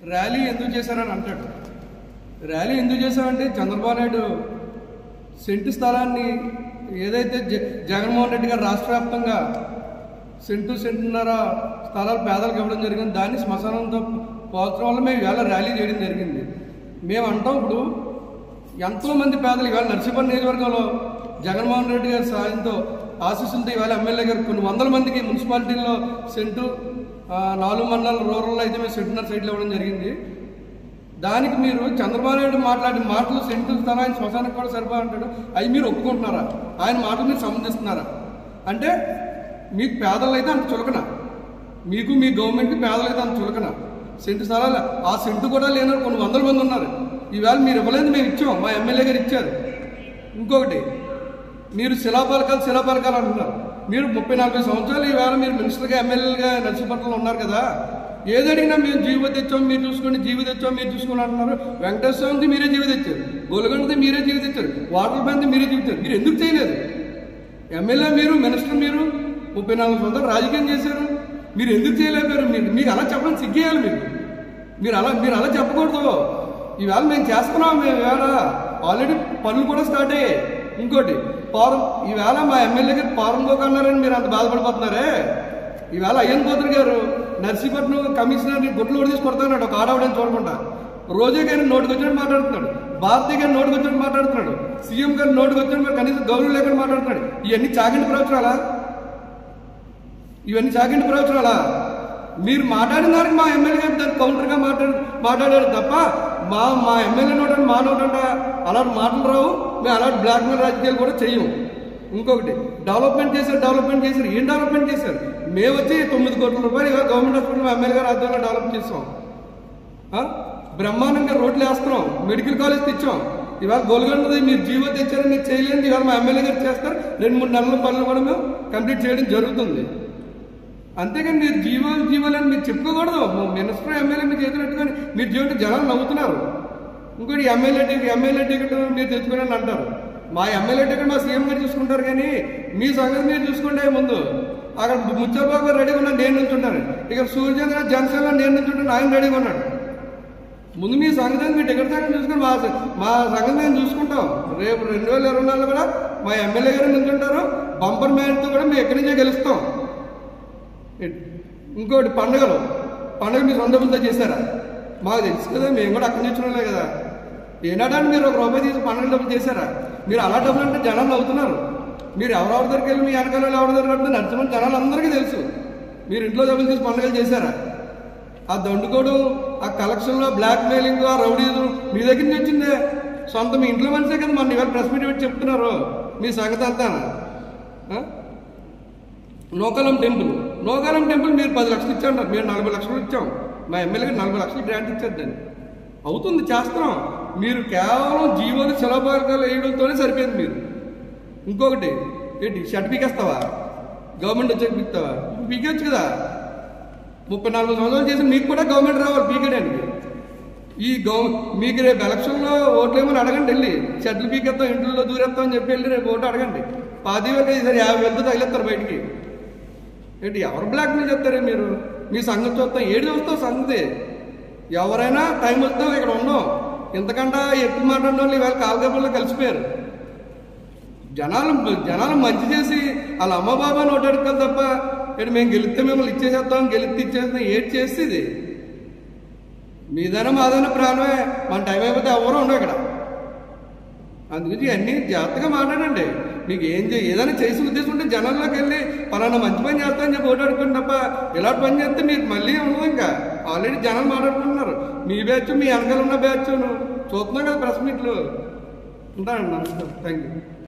Rally ఎందుకు చేశారని అంటాడు ర్యాలీ ఎందుకు చేశారంటే చంద్రబాబు నాయుడు సెంటు స్థలాన్ని ఏదైతే జ- జగన్మోహన్ రెడ్డి గారు రాష్ట్ర వ్యాప్తంగా సెంటు సెంటున్నర స్థలాలు పేదలకు ఇవ్వడం జరిగింది దాన్ని శ్మశానంతో పోల్చడం వల్ల మేము ఇవాళ ర్యాలీ చేయడం జరిగింది మేము అంటాం ఇప్పుడు ఎంతోమంది పేదలు ఇవాళ నర్సీపల్లి నియోజకవర్గంలో జగన్మోహన్ రెడ్డి గారి సాయంతో ఆశీస్సులతో ఇవాళ ఎమ్మెల్యే గారు కొన్ని వందల మందికి మున్సిపాలిటీల్లో సెంటు ఆ, నాలుగు మండలాల రూరల్లో అయితే మేము సెంటున్నర సైట్లు ఇవ్వడం జరిగింది దానికి మీరు చంద్రబాబు నాయుడు మాట్లాడిన మాటలు సెంటు స్థలాన్ని శ్మశానికి కూడా సరిపో అంటాడు అవి మీరు ఒప్పుకుంటున్నారా ఆయన మాటలు మీరు సంబంధిస్తున్నారా అంటే మీకు పేదలు అయితే అంత చులకన మీకు మీ గవర్నమెంట్కి పేదలు అయితే అంత చులకన సెంటు స్థలాలు ఆ సెంటు కూడా లేని కొన్ని వందల మంది ఉన్నారు ఈవేళ మీరు ఇవ్వలేదు మేము ఇచ్చాం మా ఎమ్మెల్యే గారు ఇచ్చారు ఇంకొకటి మీరు శిలాపలకాలు శిలాపలకాలు అంటున్నారు మీరు ముప్పై నలభై సంవత్సరాలు ఈవేళ మీరు మినిస్టర్గా ఎమ్మెల్యేలుగా నర్సీపట్నంలో ఉన్నారు కదా ఏది అడిగినా మేము జీవో తెచ్చాం మీరు చూసుకోండి జీవి తెచ్చాం మీరు చూసుకోండి అంటున్నారు వెంకటేశ్వర స్వామిది మీరే జీవి తెచ్చారు గొలగండది మీరే జీవి తెచ్చారు వాటర్ బ్యాంక్ మీరే జీవితారు మీరు ఎందుకు చేయలేదు ఎమ్మెల్యే మీరు మినిస్టర్ మీరు ముప్పై నాలుగు సంవత్సరాలు రాజకీయం చేశారు మీరు ఎందుకు చేయలేకపోయారు మీరు మీకు అలా చెప్పడం సిగ్గేయాలి మీరు మీరు అలా మీరు అలా చెప్పకూడదు ఈవేళ మేము చేస్తున్నాం మేము ఈవేళ ఆల్రెడీ పనులు కూడా స్టార్ట్ అయ్యాయి ఇంకోటి పారం ఈవేళ మా ఎమ్మెల్యే గారు పారం అన్నారని మీరు అంత బాధపడిపోతున్నారే ఈవేళ అయ్యన్ పోతురు గారు నర్సీపట్నం కమిషనర్ని గుడ్లు తీసి కొడతాడు ఒక ఆడవడని చూడకుండా రోజే గారిని నోటికి వచ్చినట్టు మాట్లాడుతున్నాడు భారతీయ గారిని నోటికి వచ్చినట్టు మాట్లాడుతున్నాడు సీఎం గారిని నోటికి వచ్చినట్టు మరి కనీసం గౌరవం లేకుండా మాట్లాడుతున్నాడు ఇవన్నీ చాగంటి ప్రవచనాలా ఇవన్నీ చాగంటి ప్రవచనాలా మీరు మాట్లాడిన దానికి మా ఎమ్మెల్యే గారు దానికి కౌంటర్గా మాట్లాడు మాట్లాడారు తప్ప మా మా ఎమ్మెల్యే నోట మా నోటంట అలాంటి మాటలు రావు మేము అలాంటి బ్లాక్ మెయిల్ రాజకీయాలు కూడా చెయ్యం ఇంకొకటి డెవలప్మెంట్ చేశారు డెవలప్మెంట్ చేశారు ఏం డెవలప్మెంట్ చేశారు మేము వచ్చి తొమ్మిది కోట్ల రూపాయలు ఇవాళ గవర్నమెంట్ హాస్పిటల్ మా ఎమ్మెల్యే గారు ఆధ్వర్యంలో డెవలప్ చేసాం ఆ? బ్రహ్మాండంగా రోడ్లు వేస్తున్నాం మెడికల్ కాలేజ్ తెచ్చాం ఇవాళ గోల్గొండది మీరు జీవో తెచ్చారని మీరు చేయలేదు ఇవాళ మా ఎమ్మెల్యే గారు చేస్తారు రెండు మూడు నెలల పనులు కూడా మేము కంప్లీట్ చేయడం జరుగుతుంది అంతేగాని మీరు జీవాలు జీవాలు అని మీరు చెప్పుకోకూడదు మా మినిస్టర్ ఎమ్మెల్యే మీరు చేసినట్టుగాని మీరు జీవితం జనాలు నవ్వుతున్నారు ఇంకోటి ఎమ్మెల్యే టికెట్ ఎమ్మెల్యే టికెట్ మీరు తెచ్చుకోండి అంటారు మా ఎమ్మెల్యే టికెట్ మా సీఎం గారు చూసుకుంటారు కానీ మీ సంగతి మీరు చూసుకుంటే ముందు అక్కడ ముచ్చబాబు గారు రెడీగా ఉన్నాడు నేను నుంచుంటాను ఇక్కడ సూర్యచంద్ర జనసేనలో నేను నుంచుంటాను ఆయన రెడీగా ఉన్నాడు ముందు మీ సంగతి మీ టికెట్ సంగతి చూసుకుని మా మా సంగతి మేము చూసుకుంటాం రేపు రెండు వేల ఇరవై నాలుగులో కూడా మా ఎమ్మెల్యే గారు నుంచుంటారు బంపర్ మేరతో కూడా మేము ఎక్కడి నుంచే గెలుస్తాం ఇంకోటి పండుగలు పండుగ మీ సొంత డబ్బులతో చేశారా మాకు తెలుసు కదా మేము కూడా అక్కడి నుంచి వాళ్ళే కదా ఏనాడని మీరు ఒక రూపాయి తీసి పండుగ డబ్బులు చేశారా మీరు అలా డబ్బులు అంటే జనాలు అవుతున్నారు మీరు ఎవరెవరి దగ్గరికి వెళ్ళి మీ వెనకాల వాళ్ళు ఎవరి దగ్గర కడితే నడుచుకుని జనాలు అందరికీ తెలుసు మీరు ఇంట్లో డబ్బులు తీసి పండుగలు చేశారా ఆ దండుకోవడం ఆ కలెక్షన్లో బ్లాక్ మెయిలింగ్ ఆ రౌడీజం మీ దగ్గర నుంచి వచ్చిందే సొంత మీ ఇంట్లో మనిషే కదా మన ఇవాళ ప్రెస్ మీట్ పెట్టి చెప్తున్నారు మీ సంగతి అంతా నోకాలం టెంపుల్ నోకాలం టెంపుల్ మీరు పది లక్షలు ఇచ్చారు మేము నలభై లక్షలు ఇచ్చాం మా ఎమ్మెల్యేకి నలభై లక్షలు గ్రాంట్ ఇచ్చారు దాన్ని అవుతుంది చేస్తున్నాం మీరు కేవలం జీవోలు శిలాపాలకాలు వేయడంతోనే సరిపోయింది మీరు ఇంకొకటి ఏంటి షర్ట్ పీకేస్తావా గవర్నమెంట్ వచ్చాక పీకుతావా పీకేయచ్చు కదా ముప్పై నాలుగు సంవత్సరాలు చేసి మీకు కూడా గవర్నమెంట్ రావాలి పీకేయడానికి ఈ గవ మీకు రేపు ఎలక్షన్లో ఓట్లేమని అడగండి వెళ్ళి షర్ట్లు పీకేస్తాం ఇంట్లో దూరేస్తాం అని చెప్పి వెళ్ళి రేపు ఓటు అడగండి పాతి వేలు ఈసారి యాభై వేలతో తగిలేస్తారు బయటికి ఏంటి ఎవరు బ్లాక్ మెయిల్ చెప్తారే మీరు మీ సంగతి చూస్తాం ఏడు చూస్తాం సంగతి ఎవరైనా టైం వస్తాం ఇక్కడ ఉన్నాం ఇంతకంటే ఎక్కువ మాట్లాడిన వాళ్ళు ఇవాళ కాలగబల్లో కలిసిపోయారు జనాలు జనాలు మంచి చేసి వాళ్ళ అమ్మ బాబా నోటాడుకోవాలి తప్ప ఇక్కడ మేము గెలిస్తే మిమ్మల్ని ఇచ్చేసేస్తాం గెలిస్తే ఇచ్చేస్తాం ఏది చేస్తే ఇది మీదైనా మాదైనా ప్రాణమే మన టైం అయిపోతే ఎవరు ఉండవు ఇక్కడ అందుగురించి అన్నీ జాగ్రత్తగా మాట్లాడండి మీకు ఏం చే ఏదైనా చేసి ఉద్దేశం ఉంటే జనాల్లోకి వెళ్ళి పలానా మంచి పని చేస్తామని చెప్పి ఓటు అడుగుతుంది తప్ప ఇలాంటి పని చేస్తే మీకు మళ్ళీ ఉండదు ఇంకా ఆల్రెడీ జనాలు మాట్లాడుకుంటున్నారు మీ బ్యాచ్ మీ వెనకాల ఉన్న బ్యాచ్ చూస్తున్నాం కదా ప్రెస్ మీట్లు ఉంటానండి నమస్కారం థ్యాంక్ యూ